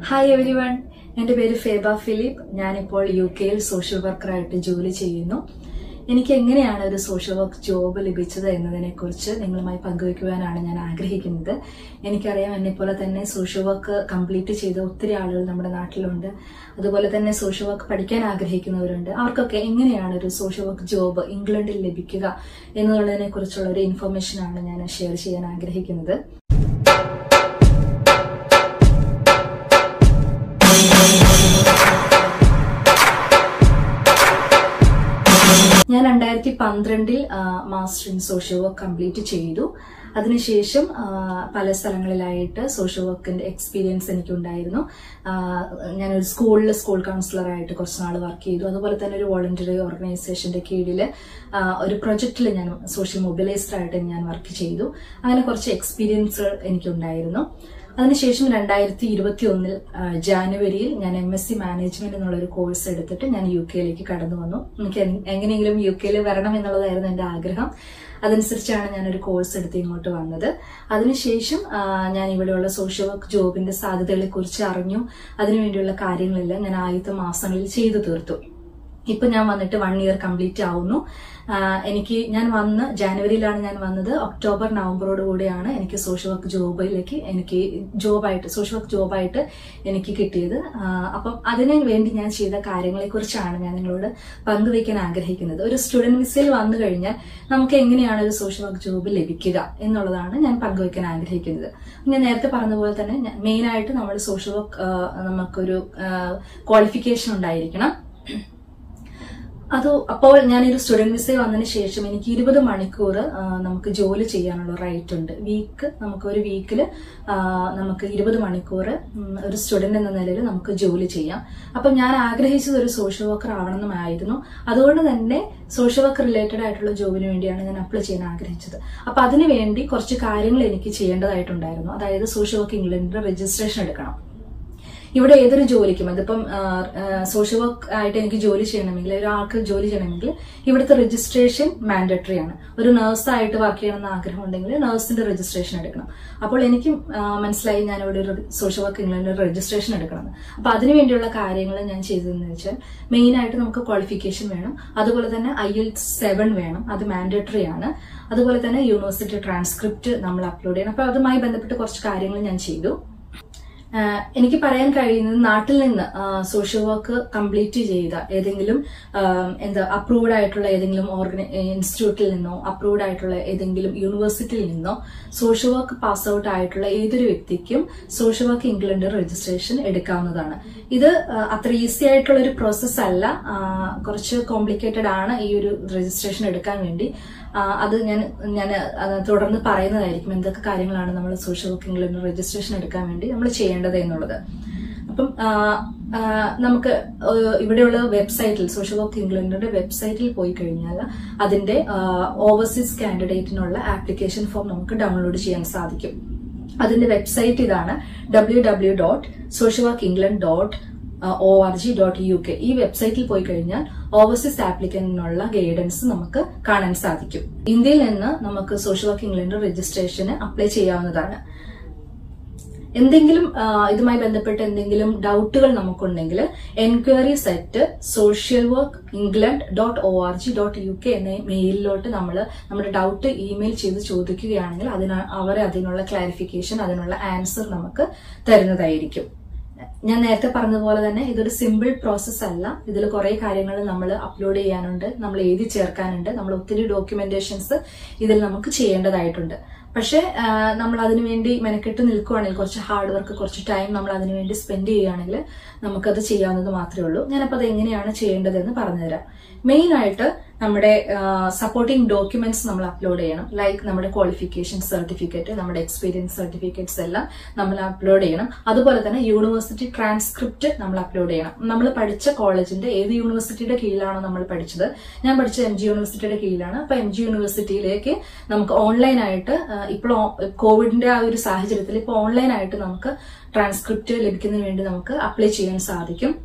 hi every everyone എൻ്റെ പേര് ഫേബ ഫിലിപ്പ് ഞാനിപ്പോൾ യു കെയിൽ സോഷ്യൽ വർക്കറായിട്ട് ജോലി ചെയ്യുന്നു എനിക്ക് എങ്ങനെയാണ് ഒരു സോഷ്യൽ വർക്ക് ജോബ് ലഭിച്ചത് എന്നതിനെക്കുറിച്ച് നിങ്ങളുമായി പങ്കുവയ്ക്കുവാനാണ് ഞാൻ ആഗ്രഹിക്കുന്നത് എനിക്കറിയാം എന്നെപ്പോലെ തന്നെ സോഷ്യൽ വർക്ക് കംപ്ലീറ്റ് ചെയ്ത ഒത്തിരി ആളുകൾ നമ്മുടെ നാട്ടിലുണ്ട് അതുപോലെ തന്നെ സോഷ്യൽ വർക്ക് പഠിക്കാൻ ആഗ്രഹിക്കുന്നവരുണ്ട് അവർക്കൊക്കെ എങ്ങനെയാണ് ഒരു സോഷ്യൽ വർക്ക് ജോബ് ഇംഗ്ലണ്ടിൽ ലഭിക്കുക എന്നുള്ളതിനെ കുറിച്ചുള്ള ഒരു ഇൻഫർമേഷനാണ് ഞാൻ ഷെയർ ചെയ്യാൻ ആഗ്രഹിക്കുന്നത് ഞാൻ രണ്ടായിരത്തി പന്ത്രണ്ടിൽ master in social work complete ചെയ്തു അതിനുശേഷം ആ, പല സ്ഥലങ്ങളിലായിട്ട് സോഷ്യൽ വർക്കിന്റെ എക്സ്പീരിയൻസ് എനിക്കുണ്ടായിരുന്നു ആ, ഞാനൊരു സ്കൂളിൽ സ്കൂൾ കൗൺസിലറായിട്ട് കുറച്ച് നാൾ വർക്ക് ചെയ്തു അതുപോലെ തന്നെ ഒരു വോളണ്ടറി ഓർഗനൈസേഷന്റെ കീഴിൽ ഒരു പ്രൊജക്റ്റിൽ ഞാൻ സോഷ്യൽ മൊബിലൈസ്ഡ് ആയിട്ട് ഞാൻ വർക്ക് ചെയ്തു അങ്ങനെ കുറച്ച് എക്സ്പീരിയൻസ് എനിക്കുണ്ടായിരുന്നു അതിനുശേഷം രണ്ടായിരത്തി ഇരുപത്തി ഒന്നിൽ ജാനുവരിയിൽ ഞാൻ എം എസ് സി മാനേജ്മെന്റ് എന്നുള്ള ഒരു കോഴ്സ് എടുത്തിട്ട് ഞാൻ യു കെയിലേക്ക് കടന്നു വന്നു എനിക്ക് എൻ- എങ്ങനെയെങ്കിലും യു കെയിൽ വരണം എന്നുള്ളതായിരുന്നു എന്റെ ആഗ്രഹം അതനുസരിച്ചാണ് ഞാൻ ഒരു കോഴ്സ് എടുത്ത് ഇങ്ങോട്ട് വന്നത് അതിനുശേഷം ആ, ഞാൻ ഇവിടെയുള്ള സോഷ്യൽ വർക്ക് ജോബിന്റെ സാധ്യതകളെ കുറിച്ച് അറിഞ്ഞു അതിനുവേണ്ടിയുള്ള കാര്യങ്ങളെല്ലാം ഞാൻ ആദ്യത്തെ മാസങ്ങളിൽ ചെയ്തു തീർത്തു ഇപ്പൊ ഞാൻ വന്നിട്ട് വൺ ഇയർ കംപ്ലീറ്റ് ആവുന്നു ആ, എനിക്ക് ഞാൻ വന്ന് ജാനുവരിയിലാണ് ഞാൻ വന്നത് ഒക്ടോബർ നവംബറോട് കൂടിയാണ് എനിക്ക് സോഷ്യൽ വർക്ക് ജോബിലേക്ക് എനിക്ക് ജോബായിട്ട് സോഷ്യൽ വർക്ക് ജോബായിട്ട് എനിക്ക് കിട്ടിയത് ആ, അപ്പം അതിനു വേണ്ടി ഞാൻ ചെയ്ത കാര്യങ്ങളെ കുറിച്ചാണ് ഞാൻ നിങ്ങളോട് പങ്കുവയ്ക്കാൻ ആഗ്രഹിക്കുന്നത് ഒരു സ്റ്റുഡന്റ് വിസയിൽ വന്നു കഴിഞ്ഞാൽ നമുക്ക് എങ്ങനെയാണ് ഒരു സോഷ്യൽ വർക്ക് ജോബ് ലഭിക്കുക എന്നുള്ളതാണ് ഞാൻ പങ്കുവയ്ക്കാൻ ആഗ്രഹിക്കുന്നത് ഞാൻ നേരത്തെ പറഞ്ഞ പോലെ തന്നെ മെയിൻ ആയിട്ട് നമ്മൾ സോഷ്യൽ വർക്ക് നമുക്കൊരു ക്വാളിഫിക്കേഷൻ ഉണ്ടായിരിക്കണം അത് അപ്പോൾ ഞാനൊരു സ്റ്റുഡന്റ് വിസയിൽ വന്നതിന് ശേഷം എനിക്ക് ഇരുപത് മണിക്കൂർ ആ, നമുക്ക് ജോലി ചെയ്യാനുള്ള റൈറ്റ് ഉണ്ട് വീക്ക് നമുക്ക് ഒരു വീക്കിൽ നമുക്ക് ഇരുപത് മണിക്കൂർ ഉം, ഒരു സ്റ്റുഡന്റ് എന്ന നിലയിൽ നമുക്ക് ജോലി ചെയ്യാം അപ്പം ഞാൻ ആഗ്രഹിച്ചത് ഒരു സോഷ്യൽ വർക്കർ ആവണമെന്നായിരുന്നു അതുകൊണ്ട് തന്നെ സോഷ്യൽ വർക്ക് റിലേറ്റഡ് ആയിട്ടുള്ള ജോബിന് വേണ്ടിയാണ് ഞാൻ അപ്ലൈ ചെയ്യാൻ ആഗ്രഹിച്ചത് അപ്പൊ അതിനു വേണ്ടി കുറച്ച് കാര്യങ്ങൾ എനിക്ക് ചെയ്യേണ്ടതായിട്ടുണ്ടായിരുന്നു അതായത് സോഷ്യൽ വർക്ക് ഇംഗ്ലണ്ടിന്റെ രജിസ്ട്രേഷൻ എടുക്കണം ഇവിടെ ഏതൊരു ജോലിക്കും അതിപ്പം സോഷ്യൽ വർക്ക് ആയിട്ട് എനിക്ക് ജോലി ചെയ്യണമെങ്കിൽ ഒരാൾക്ക് ജോലി ചെയ്യണമെങ്കിൽ ഇവിടുത്തെ രജിസ്ട്രേഷൻ മാൻഡറ്ററി ആണ് ഒരു നഴ്സായിട്ട് വർക്ക് ചെയ്യണമെന്ന് ആഗ്രഹം ഉണ്ടെങ്കിൽ നഴ്സിന്റെ രജിസ്ട്രേഷൻ എടുക്കണം അപ്പോൾ എനിക്ക് ആ, മനസ്സിലായി ഞാൻ ഇവിടെ ഒരു സോഷ്യൽ വർക്ക് ഇംഗ്ലണ്ടിൽ രജിസ്ട്രേഷൻ എടുക്കണം അപ്പൊ അതിനു വേണ്ടിയുള്ള കാര്യങ്ങൾ ഞാൻ ചെയ്തതെന്ന് വെച്ചാൽ മെയിൻ ആയിട്ട് നമുക്ക് ക്വാളിഫിക്കേഷൻ വേണം അതുപോലെ തന്നെ ഐ എൽ സെവൻ വേണം അത് മാൻഡറ്ററി ആണ് അതുപോലെ തന്നെ യൂണിവേഴ്സിറ്റി ട്രാൻസ്ക്രിപ്റ്റ് നമ്മൾ അപ്ലോഡ് ചെയ്യണം അപ്പൊ അതുമായി ബന്ധപ്പെട്ട് കുറച്ച് കാര്യങ്ങൾ ഞാൻ ചെയ്തു ആഹ് എനിക്ക് പറയാൻ കഴിയുന്നത് നാട്ടിൽ നിന്ന് സോഷ്യൽ വർക്ക് കംപ്ലീറ്റ് ചെയ്ത ഏതെങ്കിലും ആഹ് എന്താ അപ്രൂവ്ഡ് ആയിട്ടുള്ള ഏതെങ്കിലും ഓർഗനൈ ഇൻസ്റ്റിറ്റ്യൂട്ടിൽ നിന്നോ അപ്രൂവ്ഡ് ആയിട്ടുള്ള ഏതെങ്കിലും യൂണിവേഴ്സിറ്റിയിൽ നിന്നോ സോഷ്യൽ വർക്ക് പാസ് ഔട്ട് ആയിട്ടുള്ള ഏതൊരു വ്യക്തിക്കും സോഷ്യൽ വർക്ക് ഇംഗ്ലണ്ട് രജിസ്ട്രേഷൻ എടുക്കാവുന്നതാണ് ഇത് ആഹ് അത്ര ഈസി ആയിട്ടുള്ള ഒരു പ്രോസസ്സ് അല്ല ആഹ് കുറച്ച് കോംപ്ലിക്കേറ്റഡ് ആണ് ഈ ഒരു രജിസ്ട്രേഷൻ എടുക്കാൻ വേണ്ടി ആഹ് അത് ഞാൻ ഞാൻ അത് തുടർന്ന് പറയുന്നതായിരിക്കും എന്തൊക്കെ കാര്യങ്ങളാണ് നമ്മൾ സോഷ്യൽ വർക്ക് ഇംഗ്ലണ്ട് രജിസ്ട്രേഷൻ എടുക്കാൻ വേണ്ടി നമ്മൾ ചെയ്യേണ്ടത് എന്നുള്ളത് അപ്പം ആഹ് ആഹ് നമുക്ക് ഏഹ് ഇവിടെയുള്ള വെബ്സൈറ്റിൽ സോഷ്യൽ വർക്ക് ഇംഗ്ലണ്ടിന്റെ വെബ്സൈറ്റിൽ പോയി കഴിഞ്ഞാൽ അതിന്റെ ഓവർസീസ് കാൻഡിഡേറ്റിനുള്ള ആപ്ലിക്കേഷൻ ഫോം നമുക്ക് ഡൗൺലോഡ് ചെയ്യാൻ സാധിക്കും അതിന്റെ വെബ്സൈറ്റ് ഇതാണ് W W dot social work England dot O R G dot U K ഈ വെബ്സൈറ്റിൽ പോയി കഴിഞ്ഞാൽ ഓവർസീസ് ആപ്ലിക്കന്റിനുള്ള ഗൈഡൻസ് നമുക്ക് കാണാൻ സാധിക്കും ഇന്ത്യയിൽ നിന്ന് നമുക്ക് സോഷ്യൽ വർക്ക് ഇംഗ്ലണ്ട് രജിസ്ട്രേഷന് അപ്ലൈ ചെയ്യാവുന്നതാണ് എന്തെങ്കിലും ആ, ഇതുമായി ബന്ധപ്പെട്ട് എന്തെങ്കിലും ഡൗട്ടുകൾ നമുക്കുണ്ടെങ്കിൽ enquiry set social work England dot O R G dot U K എന്ന മെയിലിലോട്ട് നമ്മൾ നമ്മുടെ ഡൗട്ട് ഇമെയിൽ ചെയ്ത് ചോദിക്കുകയാണെങ്കിൽ അതിന് അവർ അതിനുള്ള ക്ലാരിഫിക്കേഷൻ അതിനുള്ള ആൻസർ നമുക്ക് തരുന്നതായിരിക്കും ഞാൻ നേരത്തെ പറഞ്ഞതുപോലെ തന്നെ ഇതൊരു സിമ്പിൾ പ്രോസസ്സ് അല്ല ഇതിൽ കുറെ കാര്യങ്ങൾ നമ്മൾ അപ്ലോഡ് ചെയ്യാനുണ്ട് നമ്മൾ എഴുതി ചേർക്കാനുണ്ട് നമ്മൾ ഒത്തിരി ഡോക്യുമെന്റേഷൻസ് ഇതിൽ നമുക്ക് ചെയ്യേണ്ടതായിട്ടുണ്ട് പക്ഷെ നമ്മൾ അതിനു വേണ്ടി മെനക്കെട്ട് നിൽക്കുവാണെങ്കിൽ കുറച്ച് ഹാർഡ് വർക്ക് കുറച്ച് ടൈം നമ്മൾ അതിനു വേണ്ടി സ്പെൻഡ് ചെയ്യുകയാണെങ്കിൽ നമുക്കത് ചെയ്യാവുന്നത് മാത്രമേ ഉള്ളൂ ഞാനപ്പോൾ അത് എങ്ങനെയാണ് ചെയ്യേണ്ടതെന്ന് പറഞ്ഞുതരാം മെയിൻ ആയിട്ട് നമ്മുടെ സപ്പോർട്ടിംഗ് ഡോക്യുമെന്റ്സ് നമ്മൾ അപ്ലോഡ് ചെയ്യണം ലൈക്ക് നമ്മുടെ ക്വാളിഫിക്കേഷൻ സർട്ടിഫിക്കറ്റ് നമ്മുടെ എക്സ്പീരിയൻസ് സർട്ടിഫിക്കറ്റ്സ് എല്ലാം നമ്മൾ അപ്ലോഡ് ചെയ്യണം അതുപോലെ തന്നെ യൂണിവേഴ്സിറ്റി ട്രാൻസ്ക്രിപ്റ്റ് നമ്മൾ അപ്ലോഡ് ചെയ്യണം നമ്മൾ പഠിച്ച കോളേജിന്റെ ഏത് യൂണിവേഴ്സിറ്റിയുടെ കീഴിലാണോ നമ്മൾ പഠിച്ചത് ഞാൻ പഠിച്ചത് എം ജി യൂണിവേഴ്സിറ്റിയുടെ കീഴിലാണ് അപ്പൊ എം ജി യൂണിവേഴ്സിറ്റിയിലേക്ക് നമുക്ക് ഓൺലൈനായിട്ട് ഇപ്പോൾ കോവിഡിന്റെ ആ ഒരു സാഹചര്യത്തിൽ ഇപ്പോൾ ഓൺലൈനായിട്ട് നമുക്ക് ട്രാൻസ്ക്രിപ്റ്റ് ലഭിക്കുന്നതിന് വേണ്ടി നമുക്ക് അപ്ലൈ ചെയ്യാൻ സാധിക്കും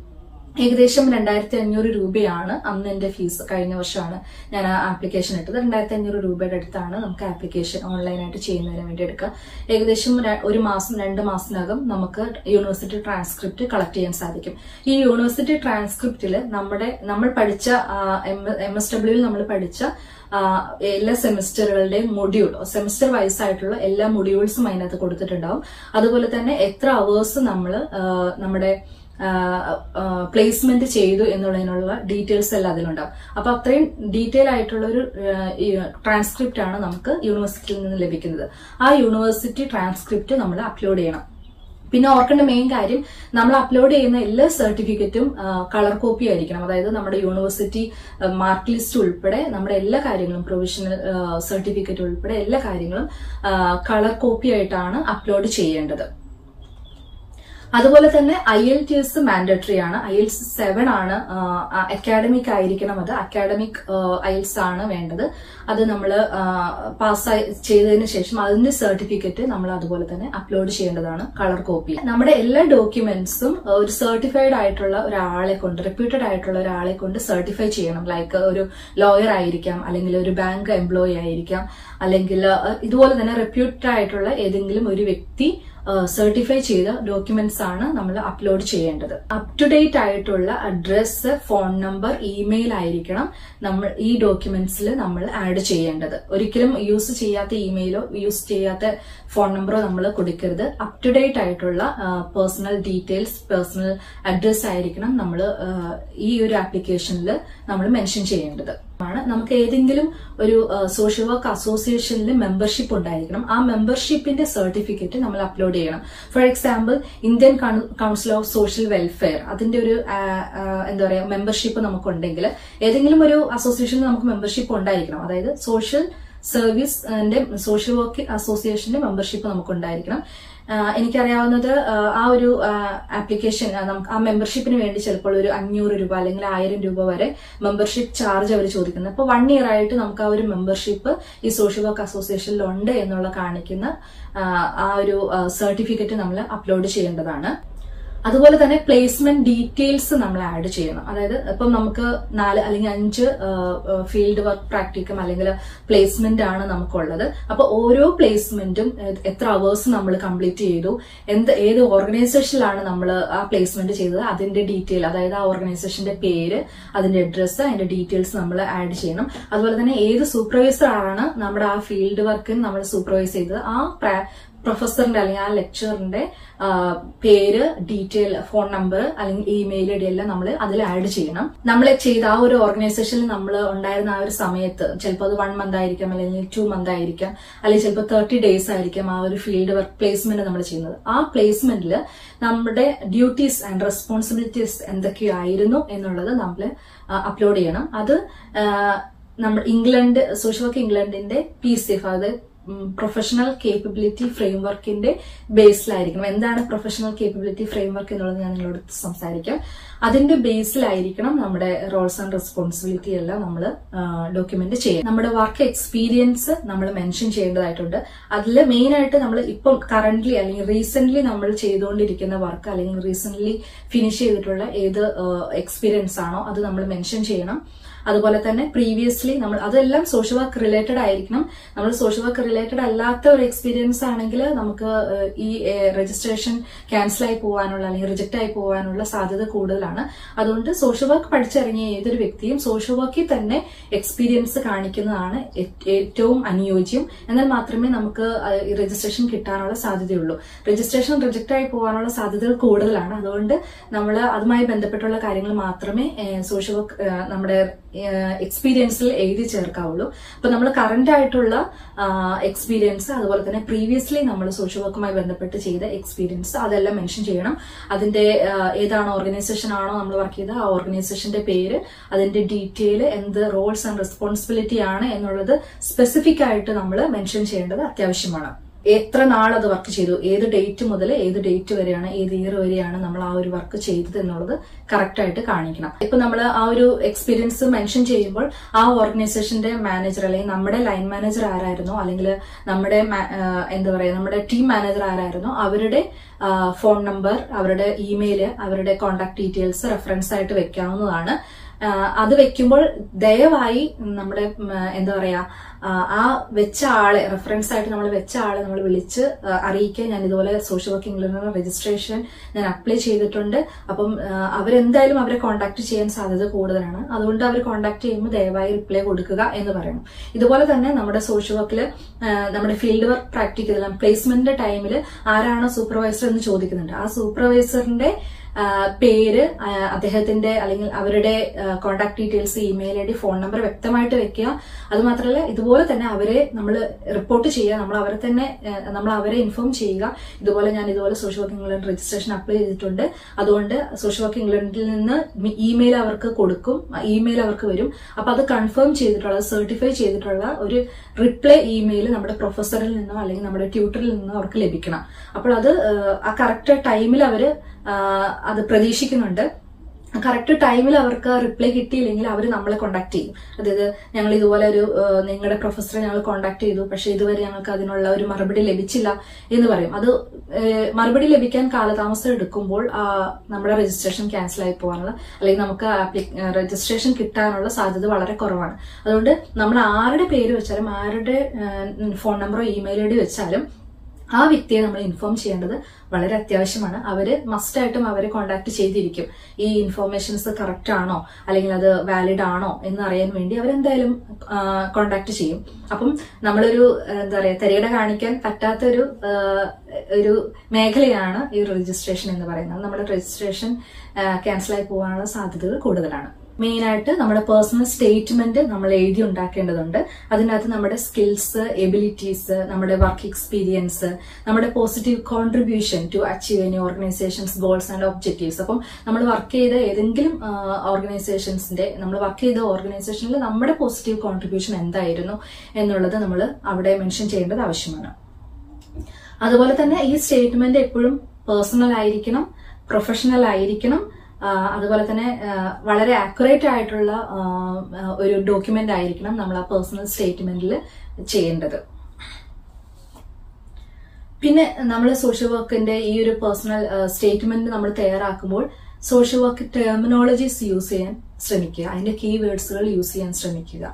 ഏകദേശം രണ്ടായിരത്തി അഞ്ഞൂറ് രൂപയാണ് അന്ന് എന്റെ ഫീസ് കഴിഞ്ഞ വർഷമാണ് ഞാൻ ആ ആപ്ലിക്കേഷൻ ഇട്ടത് രണ്ടായിരത്തി അഞ്ഞൂറ് രൂപയുടെ അടുത്താണ് നമുക്ക് ആപ്ലിക്കേഷൻ ഓൺലൈനായിട്ട് ചെയ്യുന്നതിന് വേണ്ടി എടുക്കുക ഏകദേശം ര- ഒരു മാസം രണ്ട് മാസത്തിനകം നമുക്ക് യൂണിവേഴ്സിറ്റി ട്രാൻസ്ക്രിപ്റ്റ് കളക്ട് ചെയ്യാൻ സാധിക്കും ഈ യൂണിവേഴ്സിറ്റി ട്രാൻസ്ക്രിപ്റ്റിൽ നമ്മുടെ നമ്മൾ പഠിച്ച എം എസ് ഡബ്ല്യൂയിൽ നമ്മൾ പഠിച്ച ആ, എല്ലാ സെമിസ്റ്ററുകളുടെയും മൊഡ്യൂൾ സെമിസ്റ്റർ വൈസ് ആയിട്ടുള്ള എല്ലാ മൊഡ്യൂൾസും അതിനകത്ത് കൊടുത്തിട്ടുണ്ടാവും അതുപോലെ തന്നെ എത്ര അവേഴ്സ് നമ്മൾ നമ്മുടെ പ്ലേസ്മെന്റ് ചെയ്തു എന്നുള്ളതിനുള്ള ഡീറ്റെയിൽസ് എല്ലാം അതിലുണ്ടാവും അപ്പൊ അത്രയും ഡീറ്റെയിൽ ആയിട്ടുള്ള ഒരു ട്രാൻസ്ക്രിപ്റ്റ് ആണ് നമുക്ക് യൂണിവേഴ്സിറ്റിയിൽ നിന്ന് ലഭിക്കുന്നത് ആ യൂണിവേഴ്സിറ്റി ട്രാൻസ്ക്രിപ്റ്റ് നമ്മൾ അപ്ലോഡ് ചെയ്യണം പിന്നെ ഓർക്കേണ്ട മെയിൻ കാര്യം നമ്മൾ അപ്ലോഡ് ചെയ്യുന്ന എല്ലാ സർട്ടിഫിക്കറ്റും കളർ കോപ്പി ആയിരിക്കണം അതായത് നമ്മുടെ യൂണിവേഴ്സിറ്റി മാർക്ക് ലിസ്റ്റ് ഉൾപ്പെടെ നമ്മുടെ എല്ലാ കാര്യങ്ങളും പ്രൊവിഷണൽ സർട്ടിഫിക്കറ്റ് ഉൾപ്പെടെ എല്ലാ കാര്യങ്ങളും കളർ കോപ്പി ആയിട്ടാണ് അപ്ലോഡ് ചെയ്യേണ്ടത് അതുപോലെ തന്നെ IELTS mandatory ആണ് ഐ എൽ സെവൻ ആണ് അക്കാഡമിക് ആയിരിക്കണം അത് അക്കാഡമിക് ഐ എൽസ് ആണ് വേണ്ടത് അത് നമ്മൾ പാസ് ചെയ്തതിന് ശേഷം അതിന്റെ സർട്ടിഫിക്കറ്റ് നമ്മൾ അതുപോലെ തന്നെ അപ്ലോഡ് ചെയ്യേണ്ടതാണ് കളർ കോപ്പി നമ്മുടെ എല്ലാ ഡോക്യുമെന്റ്സും ഒരു സർട്ടിഫൈഡ് ആയിട്ടുള്ള ഒരാളെ കൊണ്ട് റെപ്യൂട്ടഡ് ആയിട്ടുള്ള ഒരാളെ കൊണ്ട് സർട്ടിഫൈ ചെയ്യണം ലൈക്ക് ഒരു ലോയർ ആയിരിക്കാം അല്ലെങ്കിൽ ഒരു ബാങ്ക് എംപ്ലോയി ആയിരിക്കാം അല്ലെങ്കിൽ അഹ് ഇതുപോലെ തന്നെ റെപ്യൂട്ടഡ് ആയിട്ടുള്ള ഏതെങ്കിലും ഒരു വ്യക്തി സർട്ടിഫൈ ചെയ്ത ഡോക്യുമെന്റ്സ് ആണ് നമ്മൾ അപ്ലോഡ് ചെയ്യേണ്ടത് അപ് ടു ഡേറ്റ് ആയിട്ടുള്ള അഡ്രസ് ഫോൺ നമ്പർ ഇമെയിൽ ആയിരിക്കണം നമ്മൾ ഈ ഡോക്യുമെന്റ്സിൽ നമ്മൾ ആഡ് ചെയ്യേണ്ടത് ഒരിക്കലും യൂസ് ചെയ്യാത്ത ഇമെയിലോ യൂസ് ചെയ്യാത്ത ഫോൺ നമ്പറോ നമ്മൾ കൊടുക്കരുത് അപ് ടു ഡേറ്റ് ആയിട്ടുള്ള പേഴ്സണൽ ഡീറ്റെയിൽസ് പേഴ്സണൽ അഡ്രസ് ആയിരിക്കണം നമ്മൾ ഈ ഒരു ആപ്ലിക്കേഷനിൽ നമ്മൾ മെൻഷൻ ചെയ്യേണ്ടത് ആണ് നമുക്ക് ഏതെങ്കിലും ഒരു സോഷ്യൽ വർക്ക് അസോസിയേഷനിൽ മെമ്പർഷിപ്പ് ഉണ്ടായിരിക്കണം ആ മെമ്പർഷിപ്പിന്റെ സർട്ടിഫിക്കറ്റ് നമ്മൾ അപ്ലോഡ് ചെയ്യണം for example Indian council of social welfare അതിന്റെ ഒരു ആ, ആ, എന്താ പറയാ മെമ്പർഷിപ്പ് നമുക്കുണ്ടെങ്കിൽ ഏതെങ്കിലും ഒരു അസോസിയേഷനിൽ നമുക്ക് മെമ്പർഷിപ്പ് ഉണ്ടായിരിക്കണം അതായത് സോഷ്യൽ സർവീസ് സോഷ്യൽ വർക്ക് അസോസിയേഷന്റെ മെമ്പർഷിപ്പ് നമുക്കുണ്ടായിരിക്കണം ആഹ് എനിക്കറിയാവുന്നത് ആഹ് ആ ഒരു ആപ്ലിക്കേഷൻ നമുക്ക് ആ മെമ്പർഷിപ്പിന് വേണ്ടി ചിലപ്പോൾ ഒരു അഞ്ഞൂറ് രൂപ അല്ലെങ്കിൽ ആയിരം രൂപ വരെ മെമ്പർഷിപ്പ് ചാർജ് അവർ ചോദിക്കുന്നത് അപ്പോൾ വൺ ഇയർ ആയിട്ട് നമുക്ക് ആ ഒരു മെമ്പർഷിപ്പ് ഈ സോഷ്യൽ വർക്ക് അസോസിയേഷനിൽ ഉണ്ട് എന്നുള്ള കാണിക്കുന്ന ആഹ് ആ ഒരു സർട്ടിഫിക്കറ്റ് നമ്മൾ അപ്ലോഡ് ചെയ്യേണ്ടതാണ് അതുപോലെ തന്നെ പ്ലേസ്മെന്റ് ഡീറ്റെയിൽസ് നമ്മൾ ആഡ് ചെയ്യണം അതായത് ഇപ്പം നമുക്ക് നാല് അല്ലെങ്കിൽ അഞ്ച് ഫീൽഡ് വർക്ക് പ്രാക്ടിക്കും അല്ലെങ്കിൽ പ്ലേസ്മെന്റ് ആണ് നമുക്കുള്ളത് അപ്പൊ ഓരോ പ്ലേസ്മെന്റും എത്ര അവേഴ്സ് നമ്മൾ കംപ്ലീറ്റ് ചെയ്തു എന്ത് ഏത് ഓർഗനൈസേഷനിലാണ് നമ്മൾ ആ പ്ലേസ്മെന്റ് ചെയ്തത് അതിന്റെ ഡീറ്റെയിൽ അതായത് ആ ഓർഗനൈസേഷന്റെ പേര് അതിന്റെ അഡ്രസ്സ് അതിന്റെ ഡീറ്റെയിൽസ് നമ്മൾ ആഡ് ചെയ്യണം അതുപോലെ തന്നെ ഏത് സൂപ്പർവൈസർ ആണ് നമ്മുടെ ആ ഫീൽഡ് വർക്കിന് നമ്മൾ സൂപ്പർവൈസ് ചെയ്തത് ആ പ്രൊഫസറിന്റെ അല്ലെങ്കിൽ ആ ലെക്ചറിന്റെ പേര് ഡീറ്റെയിൽ ഫോൺ നമ്പർ അല്ലെങ്കിൽ ഇമെയിൽ ഐ ഡി എല്ലാം നമ്മൾ അതിൽ ആഡ് ചെയ്യണം നമ്മൾ ചെയ്ത ആ ഒരു ഓർഗനൈസേഷനിൽ നമ്മൾ ഉണ്ടായിരുന്ന ആ ഒരു സമയത്ത് ചിലപ്പോൾ അത് വൺ മന്ത് ആയിരിക്കാം അല്ലെങ്കിൽ ടു മന്ത് ആയിരിക്കാം അല്ലെങ്കിൽ ചിലപ്പോൾ തേർട്ടി ഡേയ്സ് ആയിരിക്കാം ആ ഒരു ഫീൽഡ് വർക്ക് പ്ലേസ്മെന്റ് നമ്മൾ ചെയ്യുന്നത് ആ പ്ലേസ്മെന്റിൽ നമ്മുടെ ഡ്യൂട്ടീസ് ആൻഡ് റെസ്പോൺസിബിലിറ്റീസ് എന്തൊക്കെയായിരുന്നു എന്നുള്ളത് നമ്മൾ അപ്ലോഡ് ചെയ്യണം അത് ആ, നമ്മൾ ഇംഗ്ലണ്ട് സോഷ്യൽ വർക്ക് ഇംഗ്ലണ്ടിന്റെ പി സി എഫ് അതായത് പ്രൊഫഷണൽ കേപ്പബിലിറ്റി ഫ്രെയിംവർക്കിന്റെ ബേസിലായിരിക്കണം എന്താണ് പ്രൊഫഷണൽ കേപ്പബിലിറ്റി ഫ്രെയിംവർക്ക് എന്നുള്ളത് ഞാൻ നിങ്ങളോട് സംസാരിക്കാം അതിന്റെ ബേസിലായിരിക്കണം നമ്മുടെ റോൾസ് ആൻഡ് റെസ്പോൺസിബിലിറ്റി എല്ലാം നമ്മൾ ഡോക്യുമെന്റ് ചെയ്യുക നമ്മുടെ വർക്ക് എക്സ്പീരിയൻസ് നമ്മൾ മെൻഷൻ ചെയ്യേണ്ടതായിട്ടുണ്ട് അതിൽ മെയിൻ ആയിട്ട് നമ്മൾ ഇപ്പം കറന്റ്ലി അല്ലെങ്കിൽ റീസെന്റ് നമ്മൾ ചെയ്തുകൊണ്ടിരിക്കുന്ന വർക്ക് അല്ലെങ്കിൽ റീസെന്റ് ഫിനിഷ് ചെയ്തിട്ടുള്ള ഏത് എക്സ്പീരിയൻസ് ആണോ അത് നമ്മൾ മെൻഷൻ ചെയ്യണം അതുപോലെ തന്നെ പ്രീവിയസ്ലി നമ്മൾ അതെല്ലാം സോഷ്യൽ വർക്ക് റിലേറ്റഡ് ആയിരിക്കണം നമ്മൾ സോഷ്യൽ വർക്ക് റിലേറ്റഡ് അല്ലാത്ത ഒരു എക്സ്പീരിയൻസ് ആണെങ്കിൽ നമുക്ക് ഏഹ്, ഈ രജിസ്ട്രേഷൻ ക്യാൻസൽ ആയി പോകാനുള്ള അല്ലെങ്കിൽ റിജക്റ്റ് ആയി പോകാനുള്ള സാധ്യത കൂടുതലാണ് അതുകൊണ്ട് സോഷ്യൽ വർക്ക് പഠിച്ചിറങ്ങിയ ഏതൊരു വ്യക്തിയും സോഷ്യൽ വർക്കിൽ തന്നെ എക്സ്പീരിയൻസ് കാണിക്കുന്നതാണ് ഏ- ഏറ്റവും അനുയോജ്യം എന്നാൽ മാത്രമേ നമുക്ക് ഏഹ്, ഈ രജിസ്ട്രേഷൻ കിട്ടാനുള്ള സാധ്യതയുള്ളൂ രജിസ്ട്രേഷൻ റിജക്റ്റ് ആയി പോകാനുള്ള സാധ്യതകൾ കൂടുതലാണ് അതുകൊണ്ട് നമ്മൾ അതുമായി ബന്ധപ്പെട്ടുള്ള കാര്യങ്ങൾ മാത്രമേ സോഷ്യൽ വർക്ക് നമ്മുടെ എക്സ്പീരിയൻസിൽ എഴുതി ചേർക്കാവുള്ളൂ അപ്പൊ നമ്മൾ കറന്റ് ആയിട്ടുള്ള എക്സ്പീരിയൻസ് അതുപോലെ തന്നെ പ്രീവിയസ്ലി നമ്മൾ സോഷ്യൽ വർക്കുമായി ബന്ധപ്പെട്ട് ചെയ്ത എക്സ്പീരിയൻസ് അതെല്ലാം മെൻഷൻ ചെയ്യണം അതിന്റെ ആ, ഏതാണ് ഓർഗനൈസേഷൻ ആണോ നമ്മൾ വർക്ക് ചെയ്ത ആ ഓർഗനൈസേഷന്റെ പേര് അതിന്റെ ഡീറ്റെയിൽ എന്ത് റോൾസ് ആൻഡ് റെസ്പോൺസിബിലിറ്റി ആണ് എന്നുള്ളത് സ്പെസിഫിക് ആയിട്ട് നമ്മൾ മെൻഷൻ ചെയ്യേണ്ടത് അത്യാവശ്യമാണ് എത്ര നാൾ അത് വർക്ക് ചെയ്തു ഏത് ഡേറ്റ് മുതൽ ഏത് ഡേറ്റ് വരെയാണ് ഏത് ഇയർ വരെയാണ് നമ്മൾ ആ ഒരു വർക്ക് ചെയ്തത് എന്നുള്ളത് കറക്റ്റ് ആയിട്ട് കാണിക്കണം ഇപ്പൊ നമ്മൾ ആ ഒരു എക്സ്പീരിയൻസ് മെൻഷൻ ചെയ്യുമ്പോൾ ആ ഓർഗനൈസേഷന്റെ മാനേജർ അല്ലെങ്കിൽ നമ്മുടെ ലൈൻ മാനേജർ ആരായിരുന്നോ അല്ലെങ്കിൽ നമ്മുടെ ma- ആ, എന്താ പറയാ നമ്മുടെ ടീം മാനേജർ ആരായിരുന്നോ അവരുടെ ഫോൺ നമ്പർ അവരുടെ ഇമെയില് അവരുടെ കോൺടാക്ട് ഡീറ്റെയിൽസ് റെഫറൻസ് ആയിട്ട് വെക്കാവുന്നതാണ് ആ, അത് വെക്കുമ്പോൾ ദയവായി നമ്മുടെ ഉം, എന്താ പറയാ ആ, ആ വെച്ച ആളെ റെഫറൻസ് ആയിട്ട് നമ്മൾ വെച്ച ആളെ നമ്മൾ വിളിച്ച് ആ, അറിയിക്കുക ഞാൻ ഇതുപോലെ സോഷ്യൽ വർക്ക് ഇംഗ്ലണ്ടിന് രജിസ്ട്രേഷൻ ഞാൻ അപ്ലൈ ചെയ്തിട്ടുണ്ട് അപ്പം ആ, അവരെന്തായാലും അവരെ കോൺടാക്ട് ചെയ്യാൻ സാധ്യത കൂടുതലാണ് അതുകൊണ്ട് അവർ കോൺടാക്ട് ചെയ്യുമ്പോൾ ദയവായി റിപ്ലൈ കൊടുക്കുക എന്ന് പറയണം ഇതുപോലെ തന്നെ നമ്മുടെ സോഷ്യൽ വർക്കിൽ നമ്മുടെ ഫീൽഡ് വർക്ക് പ്രാക്ടിക്കൽ പ്ലേസ്മെന്റ് ടൈമിൽ ആരാണ് സൂപ്പർവൈസർ എന്ന് ചോദിക്കുന്നുണ്ട് ആ സൂപ്പർവൈസറിന്റെ ആ, പേര് ആ, അദ്ദേഹത്തിന്റെ അല്ലെങ്കിൽ അവരുടെ contact details email I D phone number വ്യക്തമായിട്ട് വെക്കുക അത് മാത്രമല്ല ഇതുപോലെ തന്നെ അവരെ നമ്മൾ റിപ്പോർട്ട് ചെയ്യുക നമ്മൾ അവരെ തന്നെ ആ, നമ്മൾ അവരെ ഇൻഫോം ചെയ്യുക ഇതുപോലെ ഞാൻ ഇതുപോലെ social work England registration apply ചെയ്തിട്ടുണ്ട് അതുകൊണ്ട് സോഷ്യൽ വർക്ക് ഇംഗ്ലണ്ടിൽ നിന്ന് ഇമെയിൽ അവർക്ക് കൊടുക്കും ഇമെയിൽ അവർക്ക് വരും അപ്പൊ അത് കൺഫേം ചെയ്തിട്ടുള്ള സർട്ടിഫൈ ചെയ്തിട്ടുള്ള ഒരു റിപ്ലൈ ഇമെയിൽ നമ്മുടെ പ്രൊഫസറിൽ നിന്നോ അല്ലെങ്കിൽ നമ്മുടെ ട്യൂട്ടറിൽ നിന്നോ അവർക്ക് ലഭിക്കണം അപ്പോൾ അത് ആ, ആ കറക്റ്റ് ടൈമിൽ അവര് ആ, അത് പ്രതീക്ഷിക്കുന്നുണ്ട് കറക്റ്റ് ടൈമിൽ അവർക്ക് റിപ്ലൈ കിട്ടിയില്ലെങ്കിൽ അവർ നമ്മളെ കോണ്ടാക്ട് ചെയ്യും അതായത് ഞങ്ങൾ ഇതുപോലെ ഒരു ആ, നിങ്ങളുടെ പ്രൊഫസറെ ഞങ്ങൾ കോണ്ടാക്ട് ചെയ്തു പക്ഷെ ഇതുവരെ ഞങ്ങൾക്ക് അതിനുള്ള ഒരു മറുപടി ലഭിച്ചില്ല എന്ന് പറയും അത് ഏ, മറുപടി ലഭിക്കാൻ കാലതാമസം എടുക്കുമ്പോൾ ആ, നമ്മുടെ രജിസ്ട്രേഷൻ ക്യാൻസൽ ആയി പോകാനുള്ള അല്ലെങ്കിൽ നമുക്ക് രജിസ്ട്രേഷൻ കിട്ടാനുള്ള സാധ്യത വളരെ കുറവാണ് അതുകൊണ്ട് നമ്മൾ ആരുടെ പേര് വെച്ചാലും ആരുടെ ഫോൺ നമ്പറോ ഇമെയിൽ ഐ ഡി വെച്ചാലും ആ വ്യക്തിയെ നമ്മൾ ഇൻഫോം ചെയ്യേണ്ടത് വളരെ അത്യാവശ്യമാണ് അവര് മസ്റ്റായിട്ടും അവരെ കോണ്ടാക്ട് ചെയ്തിരിക്കും ഈ ഇൻഫോർമേഷൻസ് കറക്റ്റ് ആണോ അല്ലെങ്കിൽ അത് വാലിഡ് ആണോ എന്ന് അറിയാൻ വേണ്ടി അവരെന്തായാലും കോണ്ടാക്ട് ചെയ്യും അപ്പം നമ്മളൊരു ആ, എന്താ പറയാ തെരയുടെ കാണിക്കാൻ പറ്റാത്ത ഒരു ആ, ഒരു മേഖലയാണ് ഈ രജിസ്ട്രേഷൻ എന്ന് പറയുന്നത് നമ്മുടെ രജിസ്ട്രേഷൻ ക്യാൻസൽ ആയി പോകാനുള്ള സാധ്യതകൾ കൂടുതലാണ് മെയിൻ ആയിട്ട് നമ്മുടെ പേഴ്സണൽ സ്റ്റേറ്റ്മെന്റ് നമ്മൾ എഴുതി ഉണ്ടാക്കേണ്ടതുണ്ട് അതിനകത്ത് നമ്മുടെ സ്കിൽസ് എബിലിറ്റീസ് നമ്മുടെ വർക്ക് എക്സ്പീരിയൻസ് നമ്മുടെ positive contribution to achieve any organisations goals and objectives അപ്പം നമ്മൾ വർക്ക് ചെയ്ത ഏതെങ്കിലും ഓർഗനൈസേഷൻസിന്റെ നമ്മൾ വർക്ക് ചെയ്ത ഓർഗനൈസേഷനിൽ നമ്മുടെ പോസിറ്റീവ് കോൺട്രിബ്യൂഷൻ എന്തായിരുന്നു എന്നുള്ളത് നമ്മൾ അവിടെ മെൻഷൻ ചെയ്യേണ്ടത് ആവശ്യമാണ് അതുപോലെ തന്നെ ഈ സ്റ്റേറ്റ്മെന്റ് എപ്പോഴും പേഴ്സണൽ ആയിരിക്കണം പ്രൊഫഷണൽ ആയിരിക്കണം ആ, അതുപോലെ തന്നെ ആ, വളരെ ആക്യുറേറ്റ് ആയിട്ടുള്ള ആ, ആ, ഒരു ഡോക്യുമെന്റ് ആയിരിക്കണം നമ്മൾ ആ പേഴ്സണൽ സ്റ്റേറ്റ്മെന്റിൽ ചെയ്യേണ്ടത് പിന്നെ നമ്മൾ സോഷ്യൽ വർക്കിന്റെ ഈ ഒരു പേഴ്സണൽ സ്റ്റേറ്റ്മെന്റ് നമ്മൾ തയ്യാറാക്കുമ്പോൾ സോഷ്യൽ വർക്ക് ടെർമിനോളജീസ് യൂസ് ചെയ്യാൻ ശ്രമിക്കുക അതിന്റെ കീ വേർഡ്സുകൾ യൂസ് ചെയ്യാൻ ശ്രമിക്കുക